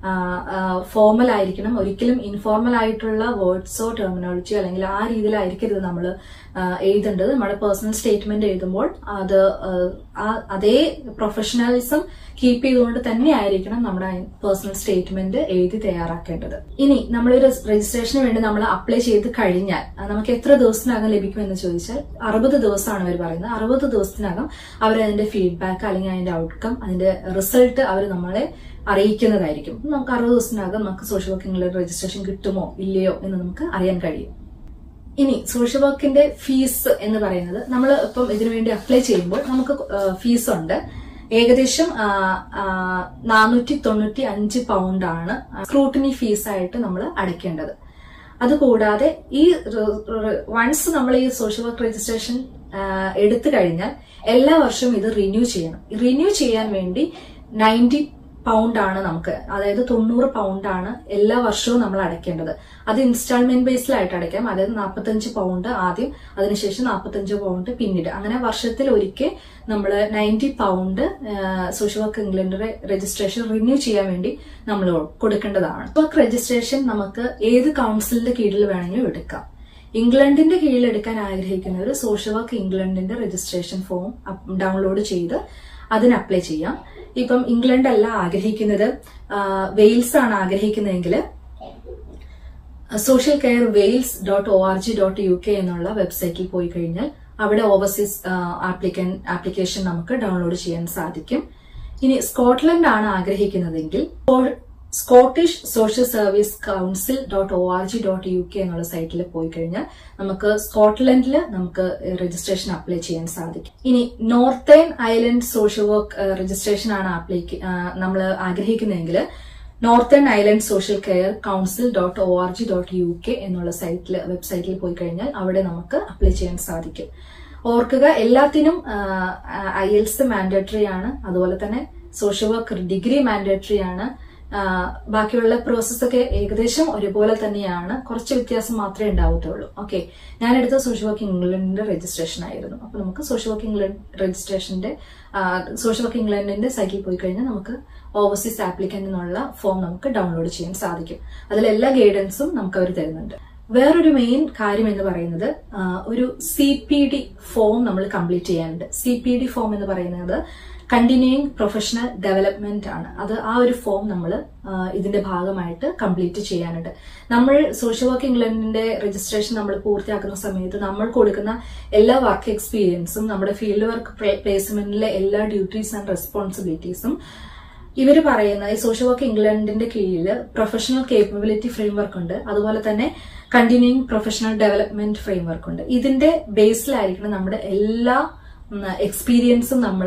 ഫോർമൽ ആയിരിക്കണം ഒരിക്കലും ഇൻഫോർമൽ ആയിട്ടുള്ള വേർഡ്സോ ടെർമിനോളജിയോ അല്ലെങ്കിൽ ആ രീതിയിലായിരിക്കരുത് നമ്മൾ എഴുതേണ്ടത് നമ്മുടെ പേഴ്സണൽ സ്റ്റേറ്റ്മെന്റ് എഴുതുമ്പോൾ അത് ആ, ആ- അതേ പ്രൊഫഷണലിസം കീപ്പ് ചെയ്തുകൊണ്ട് തന്നെ ആയിരിക്കണം നമ്മുടെ പേഴ്സണൽ സ്റ്റേറ്റ്മെന്റ് എഴുതി തയ്യാറാക്കേണ്ടത് ഇനി നമ്മൾ രജിസ്ട്രേഷന് വേണ്ടി നമ്മൾ അപ്ലൈ ചെയ്ത് കഴിഞ്ഞാൽ ആ, നമുക്ക് എത്ര ദിവസത്തിനകം ലഭിക്കുമെന്ന് ചോദിച്ചാൽ അറുപത് ദിവസമാണ് അവർ പറയുന്നത് അറുപത് ദിവസത്തിനകം അവർ അതിന്റെ ഫീഡ്ബാക്ക് അല്ലെങ്കിൽ അതിന്റെ ഔട്ട്കം അതിന്റെ റിസൾട്ട് അവർ നമ്മളെ അറിയിക്കുന്നതായിരിക്കും നമുക്ക് അറുപത് ദിവസത്തിനകം നമുക്ക് സോഷ്യൽ വർക്കിംഗിൽ രജിസ്ട്രേഷൻ കിട്ടുമോ ഇല്ലയോ എന്ന് നമുക്ക് അറിയാൻ കഴിയും ഇനി സോഷ്യൽ വർക്കിന്റെ ഫീസ് എന്ന് പറയുന്നത് നമ്മൾ ഇപ്പം ഇതിനു വേണ്ടി അപ്ലൈ ചെയ്യുമ്പോൾ നമുക്ക് ഫീസ് ഉണ്ട് ഏകദേശം നാനൂറ്റി തൊണ്ണൂറ്റി അഞ്ച് പൗണ്ട് ആണ് സ്ക്രൂട്ടിനി ഫീസായിട്ട് നമ്മൾ അടയ്ക്കേണ്ടത് അതുകൂടാതെ ഈ വൺസ് നമ്മൾ ഈ സോഷ്യൽ വർക്ക് രജിസ്ട്രേഷൻ എടുത്തു കഴിഞ്ഞാൽ എല്ലാ വർഷവും ഇത് റിന്യൂ ചെയ്യണം റിന്യൂ ചെയ്യാൻ വേണ്ടി നയൻറ്റി പൗണ്ട് ആണ് നമുക്ക് അതായത് തൊണ്ണൂറ് പൗണ്ട് ആണ് എല്ലാ വർഷവും നമ്മൾ അടയ്ക്കേണ്ടത് അത് ഇൻസ്റ്റാൾമെന്റ് ബേസിലായിട്ട് അടയ്ക്കാം അതായത് നാൽപ്പത്തഞ്ച് പൗണ്ട് ആദ്യം അതിനുശേഷം നാൽപ്പത്തഞ്ച് പൗണ്ട് പിന്നീട് അങ്ങനെ വർഷത്തിൽ ഒരിക്കൽ നമ്മൾ നയൻറ്റി പൗണ്ട് സോഷ്യൽ വർക്ക് ഇംഗ്ലണ്ടിന്റെ രജിസ്ട്രേഷൻ റിന്യൂ ചെയ്യാൻ വേണ്ടി നമ്മൾ കൊടുക്കേണ്ടതാണ് വർക്ക് രജിസ്ട്രേഷൻ നമുക്ക് ഏത് കൗൺസിലിന്റെ കീഴിൽ വേണമെങ്കിലും എടുക്കാം ഇംഗ്ലണ്ടിന്റെ കീഴിൽ എടുക്കാൻ ആഗ്രഹിക്കുന്നവർ സോഷ്യൽ വർക്ക് ഇംഗ്ലണ്ടിന്റെ രജിസ്ട്രേഷൻ ഫോം ഡൗൺലോഡ് ചെയ്ത് അതിന് അപ്ലൈ ചെയ്യാം ഇപ്പം ഇംഗ്ലണ്ട് അല്ല ആഗ്രഹിക്കുന്നത് വെയിൽസ് ആണ് ആഗ്രഹിക്കുന്നതെങ്കിൽ social care Wales dot O R G dot U K എന്നുള്ള വെബ്സൈറ്റിൽ പോയി കഴിഞ്ഞാൽ അവിടെ ഓവർസീസ് ആപ്ലിക്കൻ ആപ്ലിക്കേഷൻ നമുക്ക് ഡൗൺലോഡ് ചെയ്യാൻ സാധിക്കും ഇനി സ്കോട്ട്ലൻഡ് ആണ് ആഗ്രഹിക്കുന്നതെങ്കിൽ Scottish social service council dot O R G dot U K എന്നുള്ള സൈറ്റിൽ പോയി കഴിഞ്ഞാൽ നമുക്ക് സ്കോട്ട്ലൻഡിൽ നമുക്ക് രജിസ്ട്രേഷൻ അപ്ലൈ ചെയ്യാൻ സാധിക്കും ഇനി northern island social work registration ആണ് അപ്ലൈ നമ്മൾ ആഗ്രഹിക്കുന്നതെങ്കിൽ northern island social care council dot O R G dot U K എന്നുള്ള സൈറ്റിൽ വെബ്സൈറ്റിൽ പോയി കഴിഞ്ഞാൽ അവിടെ നമുക്ക് അപ്ലൈ ചെയ്യാൻ സാധിക്കും ഓർക്കുക എല്ലാത്തിനും ഐ എൽസ് മാൻഡേറ്ററി ആണ് അതുപോലെ തന്നെ സോഷ്യൽ വർക്ക് ഡിഗ്രി മാൻഡേറ്ററി ആണ് ആ, ബാക്കിയുള്ള പ്രോസസ് ഒക്കെ ഏകദേശം ഒരുപോലെ തന്നെയാണ് കുറച്ച് വ്യത്യാസം മാത്രമേ ഉണ്ടാവത്തുള്ളൂ ഓക്കെ ഞാൻ എടുത്ത സോഷ്യൽ വർക്ക് ഇംഗ്ലണ്ടിന്റെ രജിസ്ട്രേഷൻ ആയിരുന്നു അപ്പൊ നമുക്ക് സോഷ്യൽ വർക്ക് ഇംഗ്ലണ്ട് രജിസ്ട്രേഷന്റെ സോഷ്യൽ വർക്ക് ഇംഗ്ലണ്ടിന്റെ സൈറ്റിൽ പോയി കഴിഞ്ഞാൽ നമുക്ക് ഓവർസീസ് ആപ്ലിക്കന്റ് എന്നുള്ള ഫോം നമുക്ക് ഡൗൺലോഡ് ചെയ്യാൻ സാധിക്കും അതിൽ എല്ലാ ഗൈഡൻസും നമുക്ക് അവർ തരുന്നുണ്ട് വേറൊരു മെയിൻ കാര്യം എന്ന് പറയുന്നത് ആ, ഒരു സി പി ഡി ഫോം നമ്മൾ കംപ്ലീറ്റ് ചെയ്യാനുണ്ട് സി പി ഡി ഫോം എന്ന് പറയുന്നത് കണ്ടിന്യൂയിങ് പ്രൊഫഷണൽ ഡെവലപ്മെന്റ് ആണ് അത് ആ ഒരു ഫോം നമ്മൾ ഇതിന്റെ ഭാഗമായിട്ട് കംപ്ലീറ്റ് ചെയ്യാനുണ്ട് നമ്മൾ സോഷ്യൽ വർക്ക് ഇംഗ്ലണ്ടിന്റെ രജിസ്ട്രേഷൻ നമ്മൾ പൂർത്തിയാക്കുന്ന സമയത്ത് നമ്മൾ കൊടുക്കുന്ന എല്ലാ വർക്ക് എക്സ്പീരിയൻസും നമ്മുടെ ഫീൽഡ് വർക്ക് പ്ലേസ്മെന്റിലെ എല്ലാ ഡ്യൂട്ടീസ് ആൻഡ് റെസ്പോൺസിബിലിറ്റീസും ഇവര് പറയുന്ന ഈ സോഷ്യൽ വർക്ക് ഇംഗ്ലണ്ടിന്റെ കീഴിൽ പ്രൊഫഷണൽ കേപ്പബിലിറ്റി ഫ്രെയിംവർക്ക് ഉണ്ട് അതുപോലെ തന്നെ കണ്ടിന്യൂയിങ് പ്രൊഫഷണൽ ഡെവലപ്മെന്റ് ഫ്രെയിംവർക്ക് ഉണ്ട് ഇതിന്റെ ബേസിലായിരിക്കണം നമ്മുടെ എല്ലാ എക്സ്പീരിയൻസും നമ്മൾ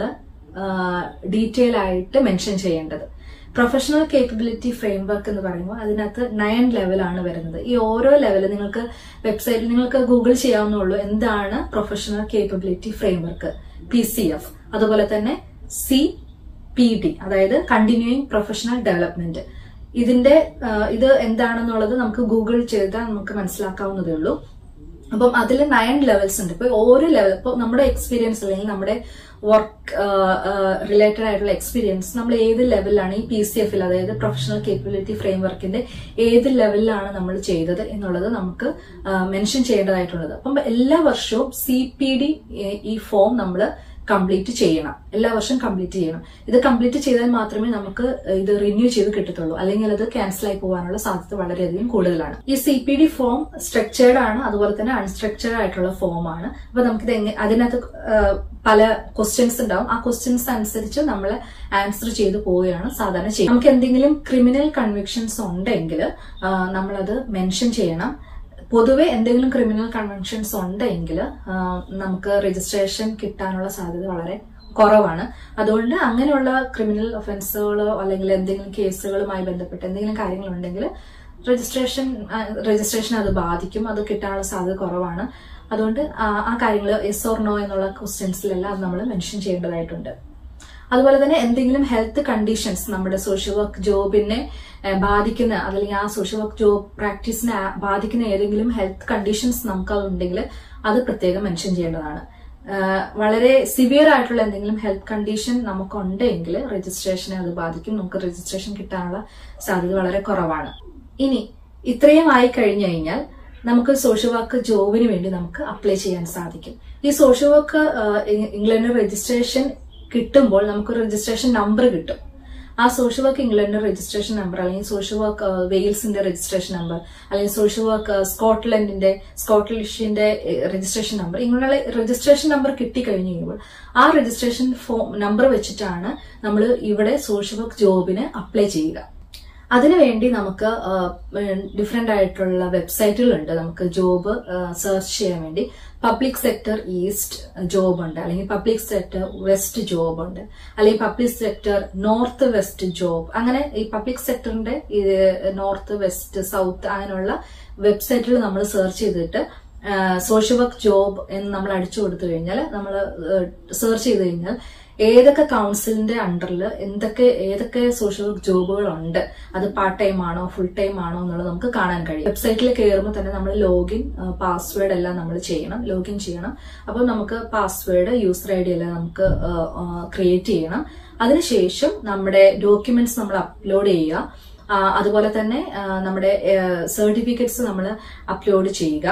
ഡീറ്റെയിൽ ആയിട്ട് മെൻഷൻ ചെയ്യേണ്ടത് പ്രൊഫഷണൽ കേപ്പബിലിറ്റി ഫ്രെയിംവർക്ക് എന്ന് പറയുമ്പോൾ അതിനകത്ത് നയൻ ലെവലാണ് വരുന്നത് ഈ ഓരോ ലെവൽ നിങ്ങൾക്ക് വെബ്സൈറ്റിൽ നിങ്ങൾക്ക് ഗൂഗിൾ ചെയ്യാവുന്നുള്ളൂ എന്താണ് professional capability framework P C F അതുപോലെ തന്നെ സി പി ഡി അതായത് കണ്ടിന്യൂയിങ് പ്രൊഫഷണൽ ഡെവലപ്മെന്റ് ഇതിന്റെ ആ, ഇത് എന്താണെന്നുള്ളത് നമുക്ക് ഗൂഗിൾ ചെയ്താൽ നമുക്ക് മനസ്സിലാക്കാവുന്നതേ ഉള്ളൂ അപ്പം അതിൽ നയൻ ലെവൽസ് ഉണ്ട് ഇപ്പൊ ഓരോ ലെവൽ ഇപ്പൊ നമ്മുടെ എക്സ്പീരിയൻസ് അല്ലെങ്കിൽ നമ്മുടെ വർക്ക് റിലേറ്റഡ് ആയിട്ടുള്ള എക്സ്പീരിയൻസ് നമ്മൾ ഏത് ലെവലിലാണ് ഈ പി സി എഫിൽ അതായത് പ്രൊഫഷണൽ കേപ്പബിലിറ്റി ഫ്രെയിംവർക്കിന്റെ ഏത് ലെവലിലാണ് നമ്മൾ ചെയ്തത് എന്നുള്ളത് നമുക്ക് മെൻഷൻ ചെയ്യേണ്ടതായിട്ടുള്ളത് അപ്പം എല്ലാ വർഷവും സി പി ഡി ഈ ഫോം നമ്മൾ കംപ്ലീറ്റ് ചെയ്യണം എല്ലാ വർഷവും കംപ്ലീറ്റ് ചെയ്യണം ഇത് കംപ്ലീറ്റ് ചെയ്താൽ മാത്രമേ നമുക്ക് ഇത് റിന്യൂ ചെയ്ത് കിട്ടത്തുള്ളൂ അല്ലെങ്കിൽ അത് ക്യാൻസൽ ആയി പോകാനുള്ള സാധ്യത വളരെയധികം കൂടുതലാണ് ഈ C P D form structured ആണ് അതുപോലെ തന്നെ അൺസ്ട്രക്ചേർഡ് ആയിട്ടുള്ള ഫോം ആണ് അപ്പൊ നമുക്കിത് എങ്ങനെ അതിനകത്ത് ആ, പല ക്വസ്റ്റ്യൻസ് ഉണ്ടാവും ആ ക്വസ്റ്റ്യൻസ് അനുസരിച്ച് നമ്മൾ ആൻസർ ചെയ്ത് പോവുകയാണ് സാധാരണ ചെയ്യുന്നത് നമുക്ക് എന്തെങ്കിലും ക്രിമിനൽ കൺവിക്ഷൻസ് ഉണ്ടെങ്കിൽ നമ്മളത് മെൻഷൻ ചെയ്യണം പൊതുവെ എന്തെങ്കിലും ക്രിമിനൽ കൺവെൻഷൻസ് ഉണ്ടെങ്കിൽ നമുക്ക് രജിസ്ട്രേഷൻ കിട്ടാനുള്ള സാധ്യത വളരെ കുറവാണ് അതുകൊണ്ട് അങ്ങനെയുള്ള ക്രിമിനൽ ഒഫൻസുകളോ അല്ലെങ്കിൽ എന്തെങ്കിലും കേസുകളുമായി ബന്ധപ്പെട്ട് എന്തെങ്കിലും കാര്യങ്ങളുണ്ടെങ്കിൽ രജിസ്ട്രേഷൻ രജിസ്ട്രേഷൻ അത് ബാധിക്കും അത് കിട്ടാനുള്ള സാധ്യത കുറവാണ് അതുകൊണ്ട് ആ ആ കാര്യങ്ങൾ എസ് ഓർ നോ എന്നുള്ള ക്വസ്റ്റ്യൻസിലെല്ലാം അത് നമ്മൾ മെൻഷൻ ചെയ്യേണ്ടതായിട്ടുണ്ട് അതുപോലെ തന്നെ എന്തെങ്കിലും ഹെൽത്ത് കണ്ടീഷൻസ് നമ്മുടെ സോഷ്യൽ വർക്ക് ജോബിനെ ഏഹ്, ബാധിക്കുന്ന അല്ലെങ്കിൽ ആ സോഷ്യൽ വർക്ക് ജോബ് പ്രാക്ടീസിനെ ആ- ബാധിക്കുന്ന ഏതെങ്കിലും ഹെൽത്ത് കണ്ടീഷൻസ് നമുക്ക് അതുണ്ടെങ്കിൽ അത് പ്രത്യേകം മെൻഷൻ ചെയ്യേണ്ടതാണ് ഏഹ്, വളരെ സിവിയർ ആയിട്ടുള്ള എന്തെങ്കിലും ഹെൽത്ത് കണ്ടീഷൻ നമുക്കുണ്ടെങ്കിൽ രജിസ്ട്രേഷനെ അത് ബാധിക്കും നമുക്ക് രജിസ്ട്രേഷൻ കിട്ടാനുള്ള സാധ്യത വളരെ കുറവാണ് ഇനി ഇത്രയും ആയി കഴിഞ്ഞു കഴിഞ്ഞാൽ നമുക്ക് സോഷ്യൽ വർക്ക് ജോബിന് വേണ്ടി നമുക്ക് അപ്ലൈ ചെയ്യാൻ സാധിക്കും ഈ സോഷ്യൽ വർക്ക് ഇംഗ്ലണ്ട് രജിസ്ട്രേഷൻ കിട്ടുമ്പോൾ നമുക്ക് രജിസ്ട്രേഷൻ നമ്പർ കിട്ടും ആ social work England registration number അല്ലെങ്കിൽ സോഷ്യൽ വർക്ക് വെയിൽസിന്റെ രജിസ്ട്രേഷൻ നമ്പർ അല്ലെങ്കിൽ സോഷ്യൽ വർക്ക് സ്കോട്ട്ലൻഡിന്റെ സ്കോട്ട്ലിഷിന്റെ രജിസ്ട്രേഷൻ നമ്പർ ഇങ്ങനെയുള്ള രജിസ്ട്രേഷൻ നമ്പർ കിട്ടിക്കഴിഞ്ഞു കഴിയുമ്പോൾ ആ രജിസ്ട്രേഷൻ ഫോം നമ്പർ വെച്ചിട്ടാണ് നമ്മൾ ഇവിടെ സോഷ്യൽ വർക്ക് ജോബിന് അപ്ലൈ ചെയ്യുക അതിനുവേണ്ടി നമുക്ക് ഡിഫറെന്റ് ആയിട്ടുള്ള വെബ്സൈറ്റുകളുണ്ട് നമുക്ക് ജോബ് സെർച്ച് ചെയ്യാൻ വേണ്ടി പബ്ലിക് സെക്ടർ ഈസ്റ്റ് ജോബ് ഉണ്ട് അല്ലെങ്കിൽ പബ്ലിക് സെക്ടർ വെസ്റ്റ് ജോബ് ഉണ്ട് അല്ലെങ്കിൽ public sector north west job അങ്ങനെ ഈ പബ്ലിക് സെക്ടറിന്റെ നോർത്ത് വെസ്റ്റ് സൗത്ത് അങ്ങനെയുള്ള വെബ്സൈറ്റുകൾ നമ്മൾ സെർച്ച് ചെയ്തിട്ട് സോഷ്യൽ വർക്ക് ജോബ് എന്ന് നമ്മൾ അടിച്ചു കൊടുത്തു കഴിഞ്ഞാൽ നമ്മൾ സെർച്ച് ചെയ്ത് കഴിഞ്ഞാൽ ഏതൊക്കെ കൗൺസിലിന്റെ അണ്ടറിൽ എന്തൊക്കെ ഏതൊക്കെ സോഷ്യൽ വർക്ക് ജോബുകൾ ഉണ്ട് അത് പാർട്ട് ടൈം ആണോ ഫുൾ ടൈം ആണോ എന്നുള്ളത് നമുക്ക് കാണാൻ കഴിയും വെബ്സൈറ്റിൽ കയറുമ്പോൾ തന്നെ നമ്മൾ ലോഗിൻ പാസ്വേഡ് എല്ലാം നമ്മൾ ചെയ്യണം ലോഗിൻ ചെയ്യണം അപ്പോൾ നമുക്ക് പാസ്വേഡ് യൂസർ ഐ ഡി എല്ലാം നമുക്ക് ക്രിയേറ്റ് ചെയ്യണം അതിനുശേഷം നമ്മുടെ ഡോക്യുമെന്റ്സ് നമ്മൾ അപ്ലോഡ് ചെയ്യുക ആ, അതുപോലെ തന്നെ ആ, നമ്മുടെ സർട്ടിഫിക്കറ്റ്സ് നമ്മൾ അപ്ലോഡ് ചെയ്യുക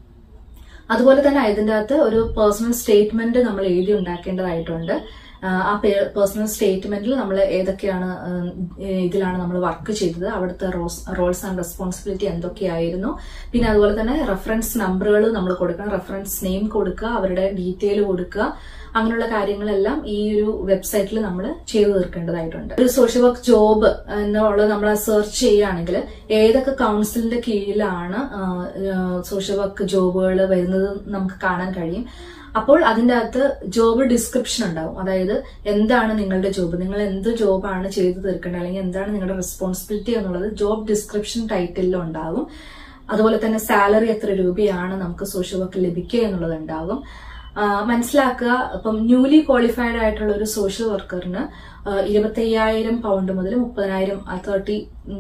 അതുപോലെ തന്നെ ഇതിൻ്റെ അകത്ത് ഒരു പേഴ്സണൽ സ്റ്റേറ്റ്മെന്റ് നമ്മൾ എഴുതി ഉണ്ടാക്കേണ്ടതായിട്ടുണ്ട് ആ, ആ പേഴ്സണൽ സ്റ്റേറ്റ്മെന്റിൽ നമ്മൾ ഏതൊക്കെയാണ് ഉം, ഇതിലാണ് നമ്മൾ വർക്ക് ചെയ്തത് അവിടുത്തെ റോൾസ് ആൻഡ് റെസ്പോൺസിബിലിറ്റി എന്തൊക്കെയായിരുന്നു പിന്നെ അതുപോലെ തന്നെ റെഫറൻസ് നമ്പറുകൾ നമ്മൾ കൊടുക്കണം റെഫറൻസ് നെയിം കൊടുക്കുക അവരുടെ ഡീറ്റെയിൽ കൊടുക്കുക അങ്ങനെയുള്ള കാര്യങ്ങളെല്ലാം ഈ ഒരു വെബ്സൈറ്റിൽ നമ്മൾ ചെയ്തു തീർക്കേണ്ടതായിട്ടുണ്ട് ഒരു സോഷ്യൽ വർക്ക് ജോബ് എന്നുള്ളത് നമ്മൾ സെർച്ച് ചെയ്യുകയാണെങ്കിൽ ഏതൊക്കെ കൗൺസിലിന്റെ കീഴിലാണ് സോഷ്യൽ വർക്ക് ജോബുകൾ വരുന്നത് നമുക്ക് കാണാൻ കഴിയും അപ്പോൾ അതിൻ്റെ അകത്ത് ജോബ് ഡിസ്ക്രിപ്ഷൻ ഉണ്ടാവും അതായത് എന്താണ് നിങ്ങളുടെ ജോബ് നിങ്ങൾ എന്ത് ജോബാണ് ചെയ്തു തീർക്കേണ്ടത് അല്ലെങ്കിൽ എന്താണ് നിങ്ങളുടെ റെസ്പോൺസിബിലിറ്റി എന്നുള്ളത് ജോബ് ഡിസ്ക്രിപ്ഷൻ ടൈറ്റിലും ഉണ്ടാവും അതുപോലെ തന്നെ സാലറി എത്ര രൂപയാണ് നമുക്ക് സോഷ്യൽ വർക്ക് ലഭിക്കുക എന്നുള്ളത് ഉണ്ടാകും ആ, മനസ്സിലാക്കുക ഇപ്പം ന്യൂലി ക്വാളിഫൈഡ് ആയിട്ടുള്ള ഒരു സോഷ്യൽ വർക്കറിന് ഇരുപത്തയ്യായിരം പൗണ്ട് മുതൽ മുപ്പതിനായിരം തേർട്ടി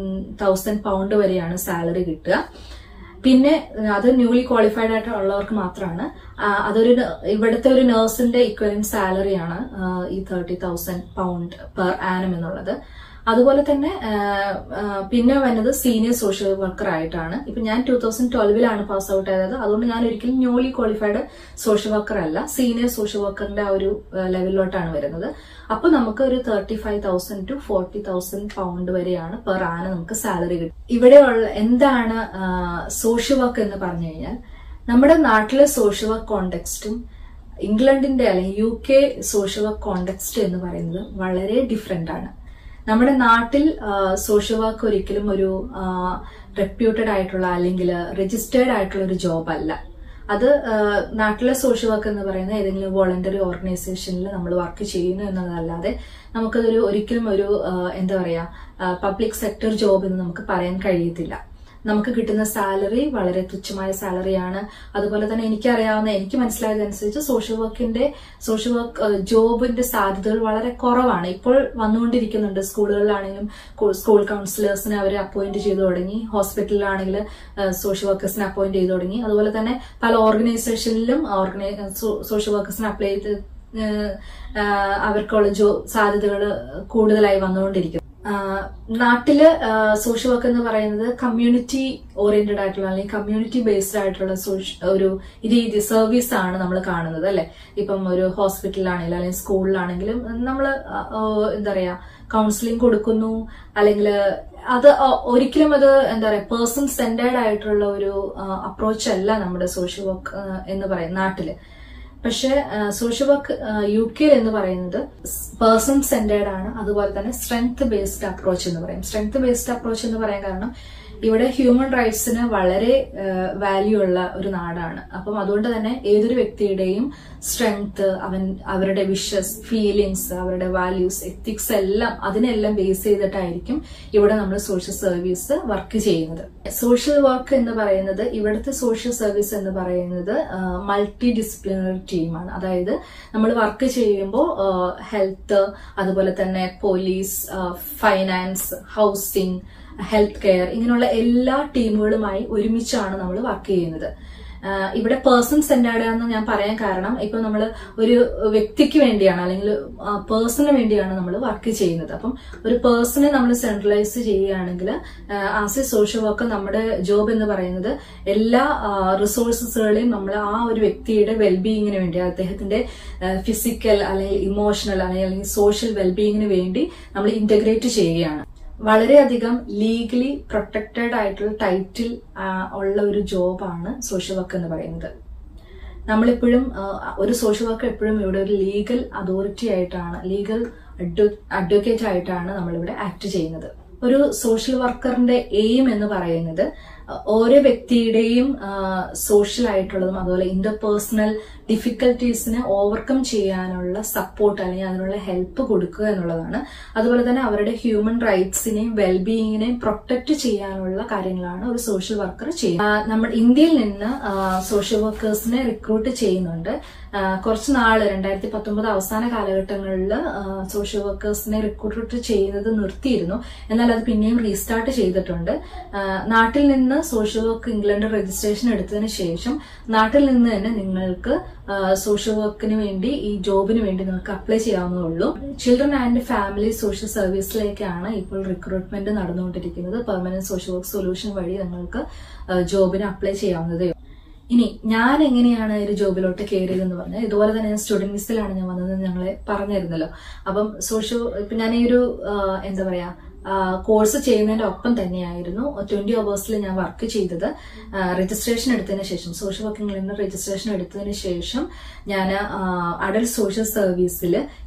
തൗസൻഡ് പൗണ്ട് വരെയാണ് സാലറി കിട്ടുക പിന്നെ അത് ന്യൂലി ക്വാളിഫൈഡ് ആയിട്ടുള്ളവർക്ക് മാത്രമാണ് ആ, അതൊരു ന- ഇവിടുത്തെ ഒരു നഴ്സിന്റെ ഇക്വലന്റ് സാലറിയാണ് ആ, ഈ thirty thousand pound per annum എന്നുള്ളത് അതുപോലെ തന്നെ ആ, ആ, പിന്നെ വരുന്നത് സീനിയർ സോഷ്യൽ വർക്കർ ആയിട്ടാണ് ഇപ്പൊ ഞാൻ ടൂ തൗസൻഡ് ട്വൽവിലാണ് പാസ് ഔട്ട് ആയത് അതുകൊണ്ട് ഞാൻ ഒരിക്കലും ന്യൂലി ക്വാളിഫൈഡ് സോഷ്യൽ വർക്കർ അല്ല സീനിയർ സോഷ്യൽ വർക്കറിന്റെ ആ ഒരു ലെവലിലോട്ടാണ് വരുന്നത് അപ്പൊ നമുക്ക് ഒരു thirty five thousand to forty thousand pound വരെയാണ് പെർ ആന നമുക്ക് സാലറി കിട്ടും ഇവിടെയുള്ള എന്താണ് സോഷ്യൽ വർക്ക് എന്ന് പറഞ്ഞു കഴിഞ്ഞാൽ നമ്മുടെ നാട്ടിലെ സോഷ്യൽ വർക്ക് കോണ്ടെക്സ്റ്റും ഇംഗ്ലണ്ടിന്റെ അല്ലെങ്കിൽ U K social work context എന്ന് പറയുന്നത് വളരെ ഡിഫറെന്റ് ആണ് നമ്മുടെ നാട്ടിൽ സോഷ്യൽ വർക്ക് ഒരിക്കലും ഒരു റെപ്യൂട്ടഡ് ആയിട്ടുള്ള അല്ലെങ്കിൽ രജിസ്റ്റേർഡ് ആയിട്ടുള്ള ഒരു ജോബ് അല്ല അത് ആ, നാട്ടിലെ സോഷ്യൽ വർക്ക് എന്ന് പറയുന്ന ഏതെങ്കിലും വോളണ്ടറി ഓർഗനൈസേഷനിൽ നമ്മൾ വർക്ക് ചെയ്യുന്നു എന്നതല്ലാതെ നമുക്കതൊരു ഒരിക്കലും ഒരു ആ, എന്താ പറയാ പബ്ലിക് സെക്ടർ ജോബ് എന്ന് നമുക്ക് പറയാൻ കഴിയത്തില്ല നമുക്ക് കിട്ടുന്ന സാലറി വളരെ തുച്ഛമായ സാലറിയാണ് അതുപോലെ തന്നെ എനിക്കറിയാവുന്ന എനിക്ക് മനസ്സിലായതനുസരിച്ച് സോഷ്യൽ വർക്കിന്റെ സോഷ്യൽ വർക്ക് ജോബിന്റെ സാധ്യതകൾ വളരെ കുറവാണ് ഇപ്പോൾ വന്നുകൊണ്ടിരിക്കുന്നുണ്ട് സ്കൂളുകളിലാണെങ്കിലും കു- സ്കൂൾ കൗൺസിലേഴ്സിനെ അവർ അപ്പോയിന്റ് ചെയ്തു തുടങ്ങി ഹോസ്പിറ്റലിലാണെങ്കിൽ സോഷ്യൽ വർക്കേഴ്സിനെ അപ്പോയിന്റ് ചെയ്തു തുടങ്ങി അതുപോലെ തന്നെ പല ഓർഗനൈസേഷനിലും ഓർഗനൈ സോഷ്യൽ വർക്കേഴ്സിനെ അപ്ലൈ ചെയ്ത് ഏഹ്, ആഹ് അവർക്കുള്ള ജോ സാധ്യതകൾ കൂടുതലായി വന്നുകൊണ്ടിരിക്കുന്നു ആഹ് നാട്ടില് സോഷ്യൽ വർക്ക് എന്ന് പറയുന്നത് കമ്മ്യൂണിറ്റി ഓറിയന്റഡ് ആയിട്ടുള്ള അല്ലെങ്കിൽ കമ്മ്യൂണിറ്റി ബേസ്ഡ് ആയിട്ടുള്ള സോഷ്യ- ഒരു രീതി സർവീസ് ആണ് നമ്മൾ കാണുന്നത് അല്ലെ ഇപ്പം ഒരു ഹോസ്പിറ്റലിലാണെങ്കിലും അല്ലെങ്കിൽ സ്കൂളിലാണെങ്കിലും നമ്മൾ എന്താ പറയാ കൗൺസിലിംഗ് കൊടുക്കുന്നു അല്ലെങ്കിൽ അത് ഒ- ഒരിക്കലും അത് എന്താ പറയാ പേഴ്സൺ സെന്റേഡ് ആയിട്ടുള്ള ഒരു അപ്രോച്ച് അല്ല നമ്മുടെ സോഷ്യൽ വർക്ക് എന്ന് പറയും നാട്ടില് പക്ഷെ സോഷ്യൽ വർക്ക് യു കെയിൽ എന്ന് പറയുന്നത് പേഴ്സൺ സെന്റേഡ് ആണ് അതുപോലെ തന്നെ സ്ട്രെങ്ത് ബേസ്ഡ് അപ്രോച്ച് എന്ന് പറയും സ്ട്രെങ്ത് ബേസ്ഡ് അപ്രോച്ച് എന്ന് പറയാൻ കാരണം ഇവിടെ ഹ്യൂമൻ റൈറ്റ്സിന് വളരെ വാല്യൂ ഉള്ള ഒരു നാടാണ് അപ്പം അതുകൊണ്ട് തന്നെ ഏതൊരു വ്യക്തിയുടെയും സ്ട്രെങ്ത് അവൻ അവരുടെ വിഷസ് ഫീലിങ്സ് അവരുടെ വാല്യൂസ് എത്തിക്സ് എല്ലാം അതിനെല്ലാം ബേസ് ചെയ്തിട്ടായിരിക്കും ഇവിടെ നമ്മൾ സോഷ്യൽ സർവീസ് വർക്ക് ചെയ്യുന്നത് സോഷ്യൽ വർക്ക് എന്ന് പറയുന്നത് ഇവിടുത്തെ സോഷ്യൽ സർവീസ് എന്ന് പറയുന്നത് മൾട്ടി ഡിസിപ്ലിനറി ടീമാണ് അതായത് നമ്മൾ വർക്ക് ചെയ്യുമ്പോൾ ഹെൽത്ത് അതുപോലെ തന്നെ police finance housing health care ഇങ്ങനെയുള്ള എല്ലാ ടീമുകളുമായി ഒരുമിച്ചാണ് നമ്മൾ വർക്ക് ചെയ്യുന്നത് ആഹ് ഇവിടെ പേഴ്സൺ സെന്റേർഡ് എന്ന് ഞാൻ പറയാൻ കാരണം ഇപ്പൊ നമ്മൾ ഒരു വ്യക്തിക്ക് വേണ്ടിയാണ് അല്ലെങ്കിൽ പേഴ്സണിന് വേണ്ടിയാണ് നമ്മൾ വർക്ക് ചെയ്യുന്നത് അപ്പം ഒരു പേഴ്സണെ നമ്മൾ സെൻട്രലൈസ് ചെയ്യുകയാണെങ്കിൽ ആസ് എ സോഷ്യൽ വർക്കർ നമ്മുടെ ജോബ് എന്ന് പറയുന്നത് എല്ലാ റിസോഴ്സസുകളെയും നമ്മൾ ആ ഒരു വ്യക്തിയുടെ വെൽബീയിങ്ങിന് വേണ്ടി അദ്ദേഹത്തിന്റെ ഫിസിക്കൽ അല്ലെങ്കിൽ ഇമോഷണൽ അല്ലെങ്കിൽ സോഷ്യൽ വെൽബീയിങ്ങിന് വേണ്ടി നമ്മൾ ഇന്റഗ്രേറ്റ് ചെയ്യുകയാണ് വളരെയധികം ലീഗലി പ്രൊട്ടക്റ്റഡ് ആയിട്ടുള്ള ടൈറ്റിൽ ഉള്ള ഒരു ജോബാണ് സോഷ്യൽ വർക്ക് എന്ന് പറയുന്നത് നമ്മളിപ്പോഴും ആ, ഒരു സോഷ്യൽ വർക്കർ എപ്പോഴും ഇവിടെ ഒരു ലീഗൽ അതോറിറ്റി ആയിട്ടാണ് ലീഗൽ അഡ്വക്കേറ്റ് ആയിട്ടാണ് നമ്മളിവിടെ ആക്ട് ചെയ്യുന്നത് ഒരു സോഷ്യൽ വർക്കറിന്റെ എയിം എന്ന് പറയുന്നത് ഓരോ വ്യക്തിയുടെയും സോഷ്യൽ ആയിട്ടുള്ളതും അതുപോലെ ഇന്റർപേഴ്സണൽ ഡിഫിക്കൽട്ടീസിനെ ഓവർകം ചെയ്യാനുള്ള സപ്പോർട്ട് അല്ലെങ്കിൽ അതിനുള്ള ഹെൽപ്പ് കൊടുക്കുക എന്നുള്ളതാണ് അതുപോലെ തന്നെ അവരുടെ ഹ്യൂമൻ റൈറ്റ്സിനെയും വെൽബീയിങ്ങിനെയും പ്രൊട്ടക്ട് ചെയ്യാനുള്ള കാര്യങ്ങളാണ് ഒരു സോഷ്യൽ വർക്കർ ചെയ്യുന്നത് ആ, നമ്മൾ ഇന്ത്യയിൽ നിന്ന് സോഷ്യൽ വർക്കേഴ്സിനെ റിക്രൂട്ട് ചെയ്യുന്നുണ്ട് ആ, കുറച്ച് നാള് രണ്ടായിരത്തി പത്തൊമ്പത് അവസാന കാലഘട്ടങ്ങളിൽ സോഷ്യൽ വർക്കേഴ്സിനെ റിക്രൂട്ട് ചെയ്യുന്നത് നിർത്തിയിരുന്നു എന്നാൽ അത് പിന്നെയും റീസ്റ്റാർട്ട് ചെയ്തിട്ടുണ്ട് ആ, നാട്ടിൽ നിന്ന് സോഷ്യൽ വർക്ക് ഇംഗ്ലണ്ട് രജിസ്ട്രേഷൻ എടുത്തതിന് ശേഷം നാട്ടിൽ നിന്ന് തന്നെ നിങ്ങൾക്ക് സോഷ്യൽ വർക്കിന് വേണ്ടി ഈ ജോബിന് വേണ്ടി നിങ്ങൾക്ക് അപ്ലൈ ചെയ്യാവുന്നതേ ഉള്ളൂ ചിൽഡ്രൻ ആൻഡ് ഫാമിലി സോഷ്യൽ സർവീസിലേക്കാണ് ഇപ്പോൾ റിക്രൂട്ട്മെന്റ് നടന്നുകൊണ്ടിരിക്കുന്നത് പെർമനന്റ് സോഷ്യൽ വർക്ക് സൊല്യൂഷൻ വഴി നിങ്ങൾക്ക് ജോബിന് അപ്ലൈ ചെയ്യാവുന്നതേ ഉള്ളൂ ഇനി ഞാൻ എങ്ങനെയാണ് ഒരു ജോബിലോട്ട് കയറിയതെന്ന് പറഞ്ഞാൽ ഇതുപോലെ തന്നെ ഞാൻ സ്റ്റുഡന്റ് വിസിലാണ് ഞാൻ വന്നതെന്ന് ഞങ്ങളെ പറഞ്ഞിരുന്നല്ലോ അപ്പം സോഷ്യൽ ഇപ്പൊ ഞാൻ ഈ ഒരു ആ, എന്താ പറയാ കോഴ്സ് ചെയ്യുന്നതിന്റെ ഒപ്പം തന്നെയായിരുന്നു ട്വന്റി അവേഴ്സിൽ ഞാൻ വർക്ക് ചെയ്തത് രജിസ്ട്രേഷൻ എടുത്തതിന് ശേഷം സോഷ്യൽ വർക്കിംഗ് രജിസ്ട്രേഷൻ എടുത്തതിന് ശേഷം ഞാൻ അഡൽട്ട് സോഷ്യൽ സർവീസിൽ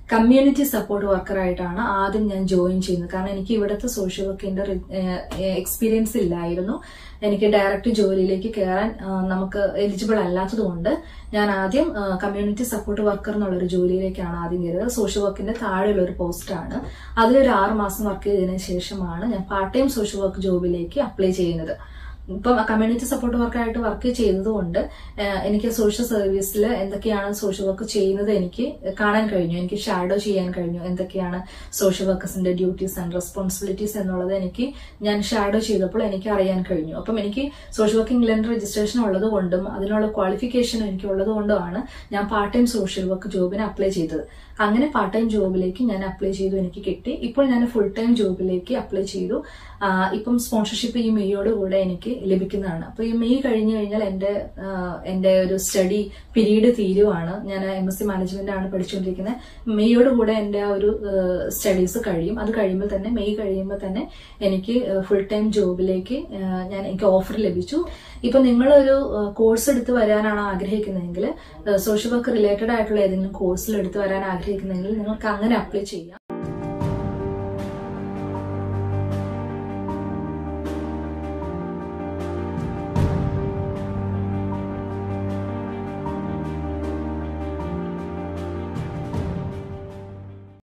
കമ്മ്യൂണിറ്റി സപ്പോർട്ട് വർക്കറായിട്ടാണ് ആദ്യം ഞാൻ ജോയിൻ ചെയ്യുന്നത് കാരണം എനിക്ക് ഇവിടുത്തെ സോഷ്യൽ വർക്കിന്റെ എക്സ്പീരിയൻസ് ഇല്ലായിരുന്നു എനിക്ക് ഡയറക്റ്റ് ജോലിയിലേക്ക് കയറാൻ ആ, നമുക്ക് എലിജിബിൾ അല്ലാത്തതുകൊണ്ട് ഞാൻ ആദ്യം കമ്മ്യൂണിറ്റി സപ്പോർട്ട് വർക്കർ എന്നുള്ളൊരു ജോലിയിലേക്കാണ് ആദ്യം കയറിയത് സോഷ്യൽ വർക്കിന്റെ താഴെയുള്ള ഒരു പോസ്റ്റാണ് അതിലൊരു ആറ് മാസം വർക്ക് ചെയ്തതിനു ശേഷമാണ് ഞാൻ പാർട്ട് ടൈം സോഷ്യൽ വർക്ക് ജോബിലേക്ക് അപ്ലൈ ചെയ്യുന്നത് ഇപ്പം കമ്മ്യൂണിറ്റി സപ്പോർട്ട് വർക്കായിട്ട് വർക്ക് ചെയ്തതുകൊണ്ട് ഏഹ്, എനിക്ക് സോഷ്യൽ സർവീസിൽ എന്തൊക്കെയാണ് സോഷ്യൽ വർക്ക് ചെയ്യുന്നത് എനിക്ക് കാണാൻ കഴിഞ്ഞു എനിക്ക് ഷാഡോ ചെയ്യാൻ കഴിഞ്ഞു എന്തൊക്കെയാണ് സോഷ്യൽ വർക്കേഴ്സിന്റെ ഡ്യൂട്ടീസ് ആൻഡ് റെസ്പോൺസിബിലിറ്റീസ് എന്നുള്ളത് എനിക്ക് ഞാൻ ഷാഡോ ചെയ്തപ്പോൾ എനിക്ക് അറിയാൻ കഴിഞ്ഞു അപ്പം എനിക്ക് സോഷ്യൽ വർക്ക് ഇംഗ്ലണ്ട് രജിസ്ട്രേഷൻ ഉള്ളത് കൊണ്ടും അതിനുള്ള ക്വാളിഫിക്കേഷനും എനിക്ക് ഉള്ളത് കൊണ്ടുമാണ് ഞാൻ പാർട്ട് ടൈം സോഷ്യൽ വർക്ക് ജോബിന് അപ്ലൈ ചെയ്തത് അങ്ങനെ പാർട്ട് ടൈം ജോബിലേക്ക് ഞാൻ അപ്ലൈ ചെയ്തു എനിക്ക് കിട്ടി ഇപ്പോൾ ഞാൻ ഫുൾ ടൈം ജോബിലേക്ക് അപ്ലൈ ചെയ്തു ആ, ഇപ്പം സ്പോൺസർഷിപ്പ് ഈ മെയ്യോട് കൂടെ എനിക്ക് ലഭിക്കുന്നതാണ് അപ്പൊ ഈ മെയ് കഴിഞ്ഞു കഴിഞ്ഞാൽ എന്റെ ആ, എന്റെ ഒരു സ്റ്റഡി പീരീഡ് തീരുവാണ് ഞാൻ എം എസ് സി മാനേജ്മെന്റ് ആണ് പഠിച്ചുകൊണ്ടിരിക്കുന്നത് മെയ്യോട് കൂടെ എന്റെ ആ ഒരു സ്റ്റഡീസ് കഴിയും അത് കഴിയുമ്പോൾ തന്നെ മെയ് കഴിയുമ്പോൾ തന്നെ എനിക്ക് ഫുൾ ടൈം ജോബിലേക്ക് ആ, ഞാൻ എനിക്ക് ഓഫർ ലഭിച്ചു ഇപ്പൊ നിങ്ങളൊരു കോഴ്സ് എടുത്ത് വരാനാണ് ആഗ്രഹിക്കുന്നതെങ്കിൽ സോഷ്യൽ വർക്ക് റിലേറ്റഡ് ആയിട്ടുള്ള ഏതെങ്കിലും കോഴ്സിൽ എടുത്ത് വരാൻ ആഗ്രഹിക്കുന്നെങ്കിൽ നിങ്ങൾക്ക് അങ്ങനെ അപ്ലൈ ചെയ്യാം